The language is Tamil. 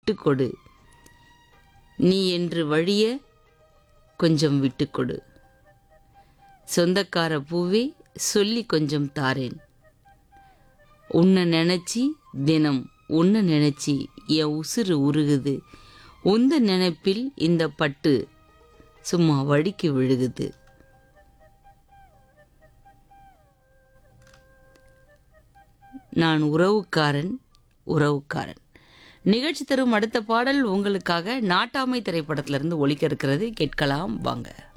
விட்டு கொடு நீ என்று வழிய கொஞ்சம் விட்டு கொடு சொந்தக்கார பூவே சொல்லி கொஞ்சம் தாரேன் உன்னை நினச்சி தினம் உன்னை நினச்சி என் உசுறு உருகுது உந்த நினைப்பில் இந்த பட்டு சும்மா வடிக்கு விழுகுது நான் உறவுக்காரன் உறவுக்காரன் நிகழ்ச்சி தரும் அடுத்த பாடல் உங்களுக்காக நாட்டாமை திரைப்படத்திலிருந்து ஒலிக்க இருக்கிறது கேட்கலாம் வாங்க